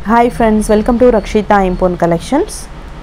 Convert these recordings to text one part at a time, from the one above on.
hi friends welcome to Rakshitha இம்போன் collections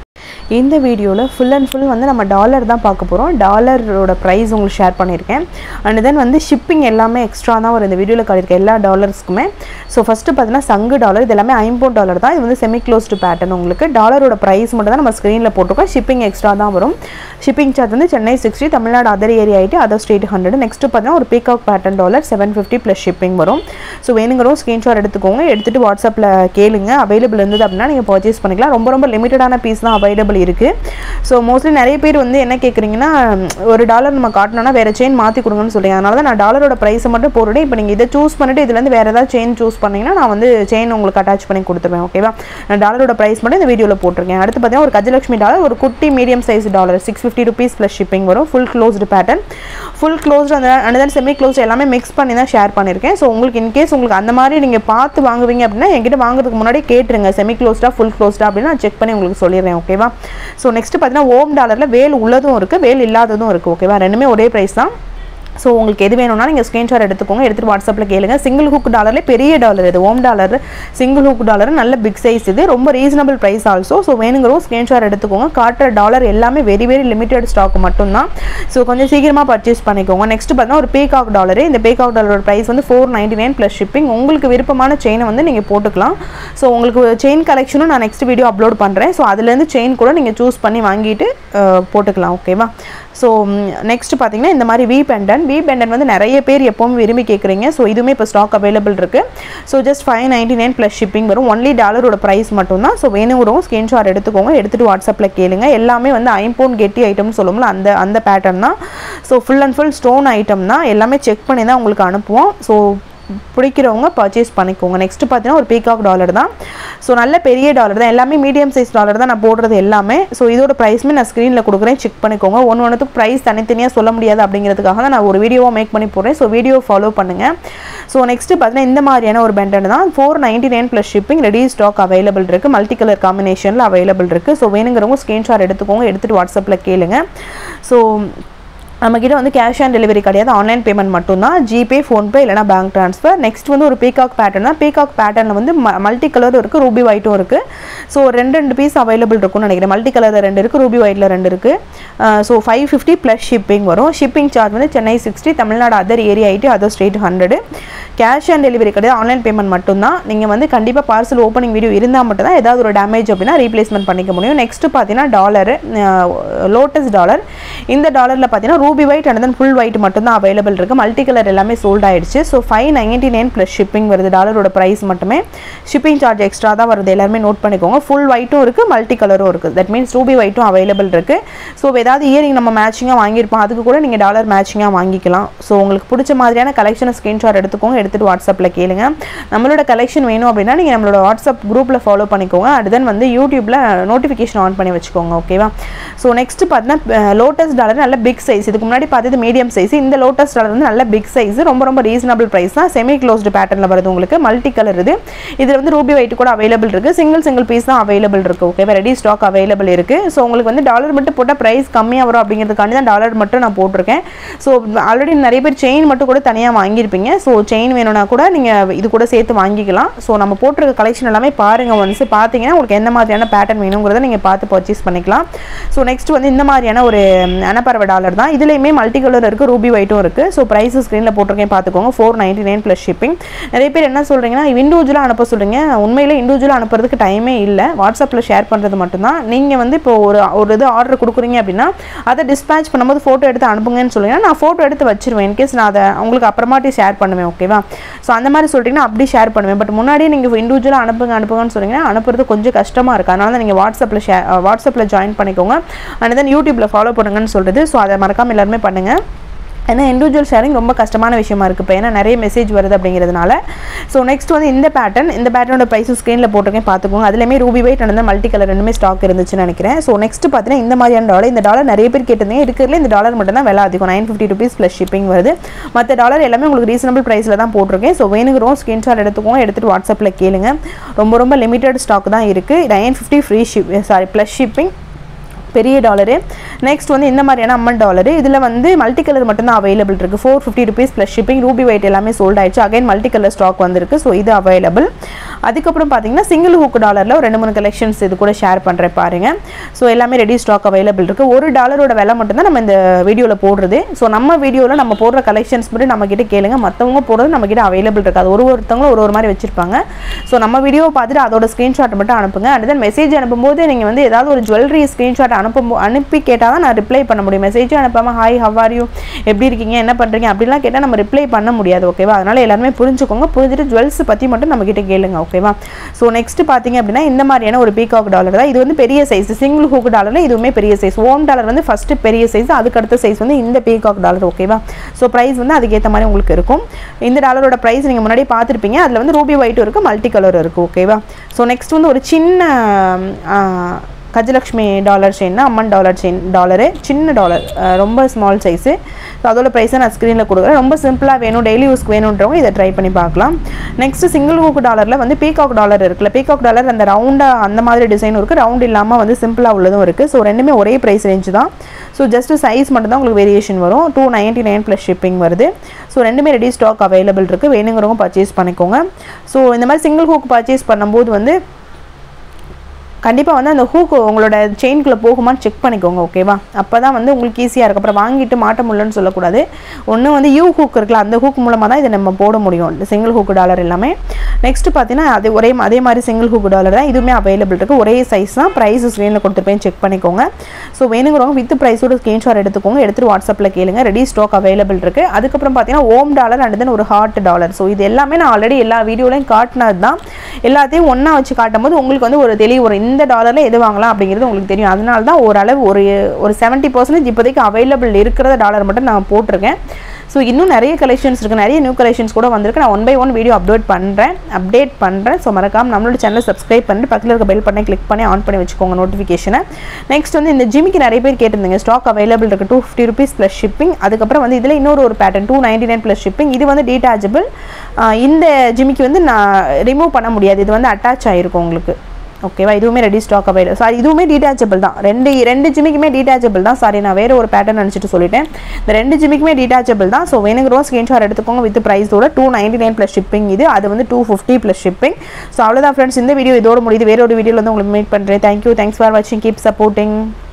இந்த வீடியோவில் ஃபுல் அண்ட் ஃபுல் வந்து நம்ம டாலர் தான் பார்க்க போகிறோம் டாலரோட ப்ரைஸ் உங்களுக்கு ஷேர் பண்ணியிருக்கேன் அண்ட் தென் வந்து ஷிப்பிங் எல்லாமே எக்ஸ்ட்ரா தான் ஒரு இந்த வீடியோவில் காட்டியிருக்கேன் எல்லா டாலர்ஸ்க்குமே ஸோ ஃபஸ்ட்டு பார்த்தீங்கன்னா சங்கு டாலர் இது எல்லாமே ஐம்போன் டாலர் தான் இது வந்து செமி க்ளோஸ்டு பேட்டர்ன் உங்களுக்கு டாலரோட ப்ரைஸ் மட்டும் தான் நம்ம ஸ்க்ரீனில் போட்டிருக்கோம் ஷிப்பிங் எக்ஸ்ட்ரா தான் வரும் ஷிப்பிங் சார்ஜ் வந்து Chennai sixty Tamil Nadu other area ஆகிட்டு அதர் ஸ்டேட் ஹண்ட்ரட் நெக்ஸ்ட் பார்த்தீங்கன்னா ஒரு peacock pattern dollar seven fifty plus shipping வரும் ஸோ வேணுங்கிறோம் ஸ்க்ரீன்ஷாட் எடுத்துக்கோங்க எடுத்துகிட்டு வாட்ஸ்அப்பில் கேளுங்க அவைலபிள் இருந்தது அப்படின்னா நீங்கள் பர்ச்சேஸ் பண்ணிக்கலாம் ரொம்ப ரொம்ப லிமிட்டடான பீஸ் தான் அவைலபிள் இருக்குது ஸோ மோஸ்ட்லி நிறைய பேர் வந்து என்ன கேட்குறீங்கன்னா ஒரு டாலர் நம்ம காட்டணும்னா வேறு செயின் மாற்றி கொடுங்கன்னு சொல்லுங்க அதனால தான் நான் டாலரோட ப்ரைஸை மட்டும் போட்டுட்டு இப்போ நீங்கள் இதை சூஸ் பண்ணிட்டு இதுலேருந்து வேறு ஏதாவது செயின் சூஸ் பண்ணிங்கன்னா நான் வந்து செயின் உங்களுக்கு அட்டாச் பண்ணி கொடுத்துருவேன் ஓகேவா நான் டாலரோட ப்ரைஸ் மட்டும் இந்த வீடியோவில் போட்டிருக்கேன் அடுத்து பார்த்தீங்கன்னா ஒரு கஜலட்சுமி டாலர் ஒரு குட்டி medium size dollar six fifty rupees plus shipping வரும் full closed pattern full closed அந்த அந்த தென் செமி க்ளோஸ்டு எல்லாமே மிக்ஸ் பண்ணி தான் ஷேர் பண்ணியிருக்கேன் ஸோ உங்களுக்கு இன்கேஸ் உங்களுக்கு அந்த மாதிரி நீங்கள் பார்த்து வாங்குவீங்க அப்படின்னா என்கிட்ட வாங்குறதுக்கு முன்னாடி கேட்டுருங்க செமி க்ளோஸ்டா ஃபுல் க்ளோஸ்டா அப்படின்னு நான் செக் பண்ணி உங்களுக்கு சொல்லிடுறேன் ஓகேவா ஸோ நெக்ஸ்ட் பார்த்தீங்கன்னா ஓம் டாலரில் வேல் உள்ளதும் இருக்குது வேல் இல்லாததும் இருக்குது ஓகேவா ரெண்டுமே ஒரே ப்ரைஸ் தான் ஸோ உங்களுக்கு எது வேணும்னா நீங்கள் ஸ்க்ரீன்ஷாட் எடுத்துக்கோங்க எடுத்துகிட்டு வாட்ஸ்அப்பில் கேளுங்க சிங்கிள் ஹுக் டாலர்லேயே பெரிய டாலர் இது Om dollar single hook dollar நல்ல பிக் சைஸ் இது ரொம்ப ரீசனபிள் ப்ரைஸ் ஆல்சோ ஸோ வேணுங்கிறோம் ஸ்க்ரீன்ஷாட் எடுத்துக்கோங்க காட்டுற டாலர் எல்லாமே வெரி வெரி லிமிடெட் ஸ்டாக் மட்டும்தான் ஸோ கொஞ்சம் சீக்கிரமாக பர்ச்சேஸ் பண்ணிக்கோங்க நெக்ஸ்ட் பார்த்தீங்கன்னா ஒரு பேகாக் டாலரு இந்த பேகாக் டாலரோட ப்ரைஸ் வந்து four ninety nine plus shipping உங்களுக்கு விருப்பமான செயினை வந்து நீங்கள் போட்டுக்கலாம் ஸோ உங்களுக்கு செயின் கலெக்ஷனும் நான் நெக்ஸ்ட் வீடியோ அப்லோட் பண்ணுறேன் ஸோ அதுலேருந்து செயின் கூட நீங்கள் சூஸ் பண்ணி வாங்கிட்டு அஹ், போட்டுக்கலாம் ஓகேவா ஸோ நெக்ஸ்ட் பார்த்தீங்கன்னா இந்த மாதிரி வி பெண்டன் வி பெண்டன் வந்து நிறைய பேர் எப்பவும் விரும்பி கேட்குறீங்க ஸோ இதுவுமே இப்போ ஸ்டாக் அவைலபிள் இருக்குது so just five ninety nine plus shipping வரும் ஒன்லி டாலரோட ப்ரைஸ் மட்டும்தான் ஸோ வேணுங்கிறவங்க ஸ்க்ரீன்ஷாட் எடுத்துக்கோங்க எடுத்துகிட்டு வாட்ஸ்அப்பில் கேளுங்க எல்லாமே வந்து ஐம்போன் கெட்டி ஐட்டம்னு சொல்லுவோம்ல அந்த அந்த பேட்டர்ன் தான் so full and full stone item தான் எல்லாமே செக் பண்ணி தான் உங்களுக்கு அனுப்புவோம் ஸோ பிடிக்கிறவங்க பர்ச்சேஸ் பண்ணிக்கோங்க நெக்ஸ்ட் பார்த்தீங்கன்னா ஒரு பீகாக் டாலர் தான் ஸோ நல்ல பெரிய டாலர் தான் எல்லாமே மீடியம் சைஸ் டாலர் தான் நான் போடுறது எல்லாமே ஸோ இதோட ப்ரைஸுமே நான் ஸ்க்ரீனில் கொடுக்குறேன் செக் பண்ணிக்கோங்க ஒன்று ஒன்றுத்துக்கு ப்ரைஸ் தனித்தனியாக சொல்ல முடியாது அப்படிங்கிறதுக்காக தான் நான் ஒரு வீடியோவாக மேக் பண்ணி போடுறேன் ஸோ வீடியோ ஃபாலோ பண்ணுங்கள் ஸோ நெக்ஸ்ட் பார்த்தீங்கன்னா இந்த மாதிரியான ஒரு பெண்டன் தான் four ninety nine plus shipping ready stock available இருக்குது மல்டி கலர் காம்பினேஷனில் அவைலபிள் இருக்குது ஸோ வேணுங்கிறவங்க ஸ்க்ரீன்ஷாட் எடுத்துக்கோங்க எடுத்துகிட்டு வாட்ஸ்அப்பில் கேளுங்க ஸோ நம்மக்கிட்ட வந்து கேஷ் ஆன் டெலிவரி கிடையாது ஆன்லைன் பேமெண்ட் மட்டும்தான் ஜிபே ஃபோன்பே இல்லைனா பேங்க் ட்ரான்ஸ்ஃபர் நெக்ஸ்ட் வந்து ஒரு பீகாக் பேட்டர்ன் தான் பீகாக் பேட்டர்னில் வந்து மல்டி கலரும் இருக்குது ரூபி ஒயிட்டும் இருக்குது ஸோ ரெண்டு ரெண்டு பீஸ் அவைலபிள் இருக்கும்னு நினைக்கிறேன் மல்டி கலரில் ரெண்டு இருக்குது ரூபி ஒயிட்டில் ரெண்டு இருக்குது so five fifty plus shipping வரும் ஷிப்பிங் சார்ஜ் வந்து Chennai sixty Tamil Nadu other area eighty other state hundred cash on delivery கிடையாது ஆன்லைன் பேமெண்ட் மட்டும்தான் நீங்கள் வந்து கண்டிப்பாக பார்சல் ஓப்பனிங் வீடியோ இருந்தால் மட்டும் தான் ஏதாவது ஒரு டேமேஜ் அப்படின்னா ரீப்ளேஸ்மெண்ட் பண்ணிக்க முடியும் நெக்ஸ்ட் பார்த்தீங்கன்னா டாலரு லோட்டஸ் டாலர் இந்த டாலரில் பார்த்தீங்கன்னா ruby white and then full white மட்டும்தான் அவைலபிள் இருக்குது மல்டி கலர் எல்லாமே சோல்ட் ஆயிடுச்சு so five ninety nine plus shipping வருது டாலரோட ப்ரைஸ் மட்டுமே ஷிப்பிங் சார்ஜ் எக்ஸ்ட்ரா தான் வருது எல்லாருமே நோட் பண்ணிக்கோங்க ஃபுல் ஒயிட்டும் இருக்குது மல்டி கலரும் இருக்குது தட் மீன்ஸ் ரூபி ஒயிட்டும் அவைலபிள் இருக்குது ஸோ ஏதாவது இயரிங் நம்ம மேட்சிங்காக வாங்கியிருப்போம் அதுக்கு கூட நீங்கள் டாலர் மேட்சிங்காக வாங்கிக்கலாம் ஸோ உங்களுக்கு பிடிச்ச மாதிரியான கலெக்ஷனை ஸ்க்ரீன்ஷாட் எடுத்துக்கோங்க எடுத்துகிட்டு வாட்ஸ்அப்பில் கேளுங்க நம்மளோட கலெக்ஷன் வேணும் அப்படின்னா நீங்கள் நம்மளோட வாட்ஸ்அப் குரூப்பில் ஃபாலோ பண்ணிக்கோங்க அடுத்து தென் வந்து யூடியூப்பில் நோட்டிஃபிகேஷன் ஆன் பண்ணி வச்சுக்கோங்க ஓகேவா ஸோ நெக்ஸ்ட் பார்த்தீங்கன்னா லோட்டஸ் டாலர் நல்ல பிக் சைஸ் இதுக்கு முன்னாடி பார்த்தது மீடியம் சைஸ் இந்த லோட்டஸ் டாலர் வந்து நல்ல பிக் சைஸ் ரொம்ப ரொம்ப ரீசனபிள் ப்ரைஸ் தான் செமி க்ளோஸ்டு பேட்டர்னில் வருது உங்களுக்கு மல்டி கலர் இது இதில் வந்து ரூபி ஒயிட் கூட அவைலபிள் இருக்குது சிங்கிள் சிங்கிள் பீஸ் தான் அவைலபிள் இருக்குது ஓகேவா ரெடி ஸ்டாக் அவைலபிள் இருக்குது ஸோ உங்களுக்கு வந்து டாலர் மட்டும் போட்டால் ப்ரைஸ் கம்மியாக வரும் அப்படிங்கிறதுக்காண்டி தான் டாலர் மட்டும் நான் போட்டிருக்கேன் ஸோ ஆல்ரெடி நிறைய பேர் செயின் மட்டும் கூட தனியாக வாங்கியிருப்பீங்க ஸோ செயின் வேணும்னா கூட நீங்கள் இது கூட சேர்த்து வாங்கிக்கலாம் ஸோ நம்ம போட்டிருக்க கலெக்ஷன் எல்லாமே பாருங்கள் ஒன்ஸ் பார்த்தீங்கன்னா உங்களுக்கு எந்த மாதிரியான பேட்டர்ன் வேணுங்கிறத நீங்கள் பார்த்து பர்ச்சேஸ் பண்ணிக்கலாம் ஸோ நெக்ஸ்ட் வந்து இந்த மாதிரியான ஒரு அனப்பறவை டாலர் தான் இதுலேயுமே மல்டி கலர் இருக்குது ரூபி ஒயிட்டும் இருக்குது ஸோ ப்ரைஸ் ஸ்க்ரீனில் போட்டிருக்கேன் பார்த்துக்கோங்க four ninety nine plus shipping நிறைய பேர் என்ன சொல்கிறீங்கன்னா இண்டிவிஜுவலாக அனுப்ப சொல்கிறீங்க உண்மையிலே இண்டிவிஜுவலாக அனுப்புறதுக்கு டைமே இல்லை வாட்ஸ்அப்பில் ஷேர் பண்ணுறது மட்டும்தான் நீங்கள் வந்து இப்போ ஒரு ஒரு இது ஆர்டர் கொடுக்குறீங்க அப்படின்னா அதை டிஸ்பேச் பண்ணும்போது ஃபோட்டோ எடுத்து அனுப்புங்கன்னு சொல்லுங்கன்னா நான் ஃபோட்டோ எடுத்து வச்சிருவேன் இன்கேஸ் நான் அதை உங்களுக்கு அப்புறமாட்டி ஷேர் பண்ணுவேன் ஓகேவா ஸோ அந்த மாதிரி சொல்லிட்டீங்கன்னா அப்படி ஷேர் பண்ணுவேன் பட் முன்னாடியே நீங்கள் இண்டிவிஜுவலாக அனுப்புங்க அனுப்புங்கன்னு சொன்னீங்கன்னா அனுப்புறது கொஞ்சம் கஷ்டமாக இருக்குது அதனால தான் நீங்கள் வாட்ஸ்அப்பில் ஷே வாட்ஸ்அப்பில் ஜாயின் பண்ணிக்கோங்க அண்ட் தென் யூடியூப்பில் ஃபாலோ பண்ணுங்கன்னு சொல்கிறது ஸோ அதை மறக்காமல் எல்லாருமே பண்ணுங்கள் ஏன்னா இண்டிவிஜுவல் ஷேரிங் ரொம்ப கஷ்டமான விஷயமா இருக்குது இப்போ ஏன்னா நிறைய மெசேஜ் வருது அப்படிங்கிறதுனால ஸோ நெக்ஸ்ட் வந்து இந்த பேட்டர்ன் இந்த பேட்டர்னோட ப்ரைஸும் ஸ்க்ரீனில் போட்டிருக்கேன் பார்த்துக்கோங்க அதுலேயுமே ruby white and multi colour ரெண்டுமே ஸ்டாக் இருந்துச்சுன்னு நினைக்கிறேன் ஸோ நெக்ஸ்ட் பார்த்தீங்கன்னா இந்த மாதிரியான டாலர் இந்த டாலர் நிறைய பேர் கேட்டிருந்தீங்க இருக்கிறதுல இந்த டாலர் மட்டும் தான் விலை அதிகம் nine fifty rupees plus shipping வருது மற்ற டாலர் எல்லாமே உங்களுக்கு ரீசனபிள் ப்ரைஸில் தான் போட்டிருக்கேன் ஸோ வேணுங்கிறோம் ஸ்க்ரீன்ஷாட் எடுத்துக்கோங்க எடுத்துகிட்டு வாட்ஸ்அப்பில் கேளுங்க ரொம்ப ரொம்ப லிமிட்டட் ஸ்டாக் தான் இருக்குது nine fifty free ship sorry plus shipping பெரிய டாலரு நெக்ஸ்ட் வந்து இந்த மாதிரியான அம்மன் டாலரு இதில் வந்து மல்டி கலர் மட்டும்தான் அவைலபிள் இருக்குது four fifty rupees plus shipping ruby white எல்லாமே சோல்ட் ஆயிடுச்சு அகைன் மல்டி கலர் ஸ்டாக் வந்திருக்கு ஸோ இது அவைலபிள் அதுக்கப்புறம் பார்த்தீங்கன்னா சிங்கிள் ஹூக் டாலரில் ஒரு ரெண்டு மூணு கலெக்ஷன்ஸ் இது கூட ஷேர் பண்ணுறேன் பாருங்கள் ஸோ எல்லாமே ரெடி ஸ்டாக் அவைலபிள் இருக்குது ஒரு டாலரோட விலை மட்டும்தான் நம்ம இந்த வீடியோவில் போடுறது ஸோ நம்ம வீடியோவில் நம்ம போடுற கலெக்ஷன்ஸ் மட்டும் நம்மக்கிட்ட கேளுங்க மற்றவங்க போடுறது நம்மக்கிட்ட அவைலபிள் இருக்காது ஒரு ஒருத்தவங்களும் ஒரு ஒரு மாதிரி வச்சுருப்பாங்க ஸோ நம்ம வீடியோவை பார்த்துட்டு அதோட ஸ்க்ரீன்ஷாட் மட்டும் அனுப்புங்க அண்ட் தென் மெசேஜ் அனுப்பும்போது நீங்கள் வந்து ஏதாவது ஒரு ஜுவல்லரி ஸ்க்ரீன்ஷாட் அனுப்பும் அனுப்பி கேட்டால் தான் நான் ரிப்ளை பண்ண முடியும் மெசேஜும் அனுப்பாமல் ஹாய் ஹவ் ஆர் யூ எப்படி இருக்கீங்க என்ன பண்ணுறீங்க அப்படிலாம் கேட்டால் நம்ம ரிப்ளை பண்ண முடியாது ஓகேவா அதனால் எல்லாருமே புரிஞ்சுக்கோங்க புரிஞ்சுட்டு ஜுவல்ஸ் பற்றி மட்டும் நம்மக்கிட்ட கேளுங்க ஓகேவா ஸோ நெக்ஸ்ட் பார்த்தீங்க அப்படின்னா இந்த மாதிரியான ஒரு பீகாக் டாலர் தான் இது வந்து பெரிய சைஸ் சிங்கிள் ஹூக் டாலரில் இதுவுமே பெரிய சைஸ் ஓம் டாலர் வந்து ஃபஸ்ட்டு பெரிய சைஸ் அதுக்கு அடுத்த சைஸ் வந்து இந்த பீகாக் டாலர் ஓகேவா ஸோ ப்ரைஸ் வந்து அதுக்கேற்ற மாதிரி உங்களுக்கு இருக்கும் இந்த டாலரோட ப்ரைஸ் நீங்கள் முன்னாடி பார்த்துருப்பீங்க அதில் வந்து ரூபி ஒயிட்டும் இருக்குது மல்டி கலர் இருக்குது ஓகேவா ஸோ நெக்ஸ்ட் வந்து ஒரு சின்ன ஆ, கஜலக்ஷ்மி டாலர் செயின்னா அம்மன் டாலர் செயின் டாலரு சின்ன டாலர் ரொம்ப ஸ்மால் சைஸு ஸோ அதோட ப்ரைஸை நான் ஸ்க்ரீனில் கொடுக்குறேன் ரொம்ப சிம்பிளாக வேணும் டெய்லி யூஸ்க்கு வேணுன்றவங்க இதை ட்ரை பண்ணி பார்க்கலாம் நெக்ஸ்ட் சிங்கிள் ஹூக் டாலரில் வந்து பீகாக் டாலர் இருக்குல்ல பீகாக் டாலர் அந்த ரவுண்டாக அந்த மாதிரி டிசைன் இருக்குது ரவுண்ட் இல்லாமல் வந்து சிம்பிளாக உள்ளதும் இருக்குது ஸோ ரெண்டுமே ஒரே ப்ரைஸ் ரேஞ்ச் தான் ஸோ ஜஸ்ட் சைஸ் மட்டும் தான் உங்களுக்கு வேரியேஷன் வரும் two ninety nine plus shipping வருது ஸோ ரெண்டுமே ரெடி ஸ்டாக் அவைலபிள் இருக்குது வேணுங்கிறவங்க பர்ச்சேஸ் பண்ணிக்கோங்க ஸோ இந்த மாதிரி சிங்கிள் ஹூக் பர்ச்சேஸ் பண்ணும்போது வந்து கண்டிப்பாக வந்து அந்த ஹூக் உங்களோட செயின்குள்ளே போகுமான்னு செக் பண்ணிக்கோங்க ஓகேவா அப்போ தான் வந்து உங்களுக்கு ஈஸியாக இருக்கும் அப்புறம் வாங்கிட்டு மாட்ட முடியலன்னு சொல்லக்கூடாது ஒன்று வந்து யூ ஹூக் இருக்குல்ல அந்த ஹூக் மூலமாக தான் இதை நம்ம போட முடியும் சிங்கிள் ஹூக் டாலர் எல்லாமே நெக்ஸ்ட் பார்த்தீங்கன்னா அது ஒரே அதே மாதிரி சிங்கிள் ஹூக் டாலர் தான் இதுவுமே அவைலபிள் இருக்குது ஒரே சைஸ் தான் ப்ரைஸ் ஸ்க்ரீனில் கொடுத்துருப்பேன் செக் பண்ணிக்கோங்க ஸோ வேணுங்கிறவங்க வித் ப்ரைஸோட ஸ்க்ரீன்ஷாட் எடுத்துக்கோங்க எடுத்துட்டு வாட்ஸ்அப்பில் கேளுங்க ரெடி ஸ்டாக் அவைலபிள் இருக்குது அதுக்கப்புறம் பார்த்தீங்கன்னா ஓம் டாலர் அண்ட் தென் ஒரு ஹார்ட் டாலர் ஸோ இது எல்லாமே நான் ஆல்ரெடி எல்லா வீடியோலையும் காட்டினது தான் எல்லாத்தையும் ஒன்றா வச்சு காட்டும்போது உங்களுக்கு வந்து ஒரு தெளிவு ஒரு இந்த டாலரில் எது வாங்கலாம் அப்படிங்கிறது உங்களுக்கு தெரியும் அதனால தான் ஓரளவு ஒரு ஒரு செவன்ட்டி பர்சன்டேஜ் இப்போதைக்கு அவைலபிள் இருக்கிற டாலர் மட்டும் நான் போட்டிருக்கேன் ஸோ இன்னும் நிறைய கலெக்ஷன்ஸ் இருக்குது நிறைய நியூ கலெக்ஷன்ஸ் கூட வந்திருக்கு நான் one by one video update பண்ணுறேன் அப்டேட் பண்ணுறேன் ஸோ மறக்காம நம்மளோட சேனலை சப்ஸ்கிரைப் பண்ணிட்டு பக்கத்தில் இருக்க பெல் பண்ணி கிளிக் பண்ணி ஆன் பண்ணி வச்சுக்கோங்க நோட்டிஃபிகேஷனை நெக்ஸ்ட் வந்து இந்த ஜிமிக்கு நிறைய பேர் கேட்டிருந்தீங்க ஸ்டாக் அவைலபிள் இருக்குது two fifty rupees plus shipping அதுக்கப்புறம் வந்து இதில் இன்னொரு ஒரு pattern two ninety nine plus shipping இது வந்து டீட்டாச்சபிள் இந்த ஜிமிக்கு வந்து நான் ரிமூவ் பண்ண முடியாது இது வந்து அட்டாச் ஆகிருக்கும் உங்களுக்கு ஓகேவா இதுவுமே ரெடி ஸ்டாக் அவைலபிள் சாரி இதுவுமே டீட்டாச்சபிள் தான் ரெண்டு ரெண்டு ஜிமிக்குமே டீட்டாச்சபிள் தான் சாரி நான் வேறு ஒரு பேட்டர்ன் நினச்சிட்டு சொல்லிட்டேன் இந்த ரெண்டு ஜிமிக்குமே டீட்டாச்சபிள் தான் ஸோ வேணுங்கிறோம் ஸ்க்ரீன்ஷாட் எடுத்துக்கோங்க வித் ப்ரைஸோட two ninety nine plus shipping இது அது வந்து two fifty plus shipping so அவ்வளோதான் ஃப்ரெண்ட்ஸ் இந்த வீடியோ இதோட முடியுது வேற ஒரு வீடியோவில் வந்து உங்களுக்கு மீட் பண்ணுறேன் தேங்க்யூ தேங்க்ஸ் ஃபார் வாட்சிங் கீப் சப்போர்ட்டிங்